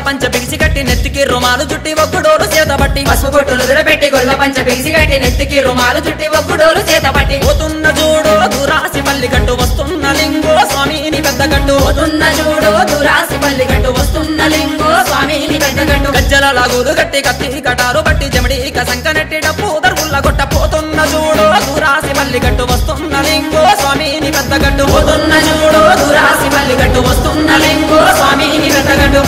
పంచ బిగిసి కట్టి నెత్తికి రుమాలు జుట్టి ఒక్కడోలు చేత పట్టి పసుపు బొట్టులు దురపెట్టి గొల్ల పంచ బిగిసి కట్టి నెత్తికి రుమాలు చుట్టి ఒగ్గుడోలు చేత పట్టి పోతున్న చూడు దురాసి పల్లి గట్టు వస్తున్న లింగో స్వామిని పెద్ద గట్టు పోతున్న చూడు దురాసి పల్లి గట్టు వస్తున్న లింగో స్వామిని పెద్ద గట్టు గజ్జల లాగులు గట్టి కత్తి కటారు బట్టి జమడి సంకనెట్టి డప్పు దరువుల్ల గొట్ట పోతున్న చూడు దురాసి పల్లి గట్టు వస్తున్న లింగో స్వామిని పెద్ద గట్టు పోతున్న చూడు దురాసి పల్లి గట్టు వస్తున్న లింగో స్వామిని పెద్ద గట్టు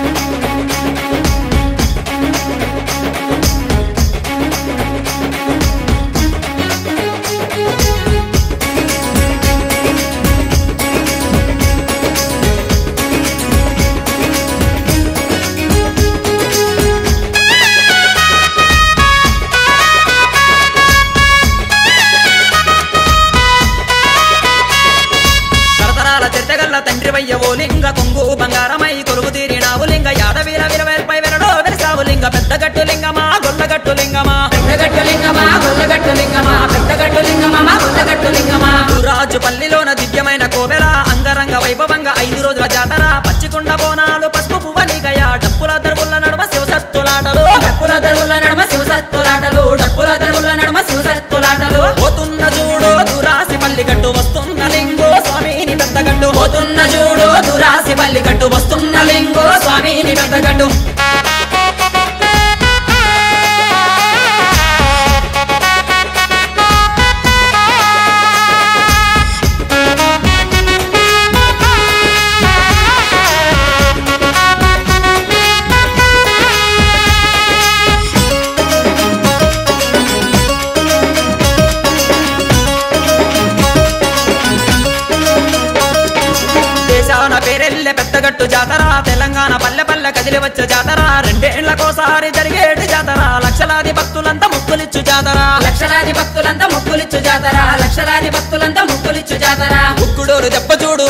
తరతరాల చరితగల్ల తండ్రి వయ్యవో లింగ కొంగు బంగారమై కొలువు తీరినావు లింగ యాదవీర విరవేర్పై వెరడో వెరసావు లింగ పెద్ద గట్టు లింగమా గొల్ల గట్టు లింగమా పెద్దగట్టు లింగమా గొల్లగట్టు లింగమా పెద్దగట్టు లింగమా గొల్లగట్టు లింగమా రాజు పల్లిలోన దివ్యమైన కోవెల అంగరంగ వైభవంగా ఐదు రోజుల జాతర పచ్చికొండ బోనాలు పసుపు పువ్వనిగయ డప్పుల దరువుల నడుమ శివసత్తులాటలు డప్పుల దరువుల నడుమ శివసత్తులాటలు డప్పుల దరువుల నడుమ శివసత్తులాటలు పోతున్న చూడు దురాసి పల్లి గట్టు వస్తున్న లింగో స్వామిని పెద్ద గట్టు పోతున్న చూడు దురాసి పల్లి గట్టు వస్తున్న లింగో స్వామిని పెద్ద గట్టు దేశాన పేరెళ్ళే పెద్దగట్టు జాతర తెలంగాణ పల్లె పల్లె కదిలి వచ్చే జాతర రెండేళ్లకోసారి జరిగేటి జాతర లక్షలాది భక్తులంతా ముక్కులిచ్చు జాతర లక్షలాది భక్తులంతా ముక్కులిచ్చు జాతర లక్షలాది భక్తులంతా ముక్కులిచ్చు జాతర ముక్కుడోరు దెబ్బ చూడు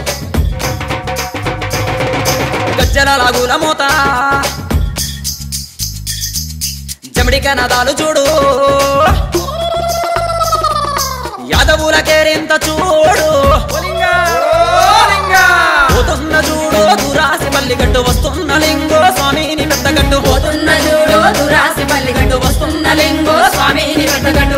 గజ్జల లాగుల మూత జమిడిక నదాలు చూడు యాదవుల కేరింత చూడు పోతున్న చూడు దురాసి మల్లి గట్టు వస్తున్న లింగో స్వామిని పెద్ద గట్టు పోతున్న చూడు దురాసి పల్లి గట్టు వస్తున్న లింగో స్వామిని పెద్ద గట్టు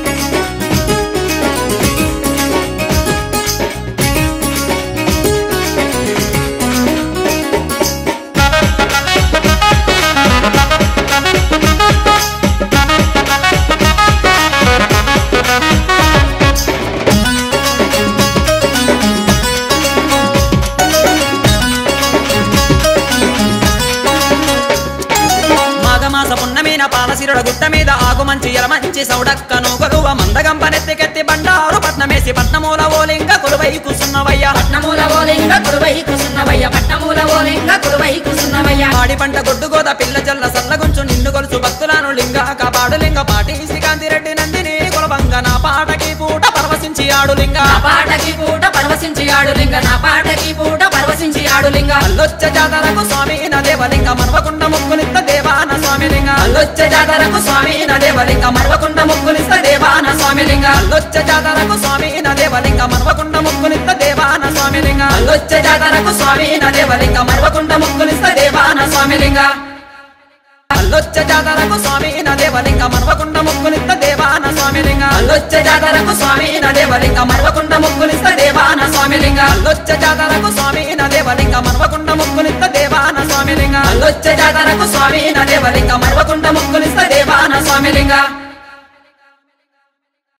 మాఘమాస పున్నమీన పాలసిరుడ గుట్ట మీద ఆగు మంచి ఎలమంచి సౌడక్కను గరువ మందగంప నెత్తికెత్తి బండారు పట్నమేసి పట్నమూల ఓలింగ కొలువై కూసున్నవయ్య పట్నమూల ఓలింగ కురువై కుసున్నవయ్య పట్నమూల ఓలింగ కురువై కుసున్నవయ్య పాడి పంట గొడ్డు గోద పిల్ల జల్ల సల్లగుంచు నిన్ను కొలుసు భక్తులను లింగ కాపాడు లింగ పాటి శ్రీకాంతి రెడ్డి నందిని కులబంగ నా పాటకి పూట పరవశించి ఆడు లింగ నా పాటకి పూట పరవశించి ఆడు లింగ నా పాటకి పూట పరవశించి ఆడు లింగ అల్లొచ్చ జాతరకు స్వామి నా దేవలింగ మరవకుండ ముక్కునిత్త దేవాన స్వామి లింగ అల్లొచ్చ జాతరకు స్వామి నా దేవలింగ మరవకుండ ముక్కులిస్త దేవాన స్వామి లింగ అల్లొచ్చ జాతరకు స్వామి నా దేవలింగ మరవకుండ ముక్కునిత్త దేవాన స్వామి లింగ అల్లొచ్చ జాతరకు స్వామి నా దేవలింగ మరవకుండ ముక్కులిస్త దేవాన స్వామి లింగ అల్లొచ్చ జాతరకు స్వామి నా దేవలింగ మరవకుండ ముక్కునిత్త దేవాన స్వామి లింగ అల్లొచ్చ జాతరకు స్వామి నా దేవలింగ మరవకుండ ముక్కులిస్త దేవాన స్వామి లింగ అల్లొచ్చ జాతరకు స్వామి నా దేవలింగ మరవకుండ ముక్కునిత్త దేవాన స్వామి లింగ అల్లొచ్చ జాతరకు స్వామి నా దేవలింగ మరవకుండ ముక్కులిస్త దేవాన స్వామి లింగ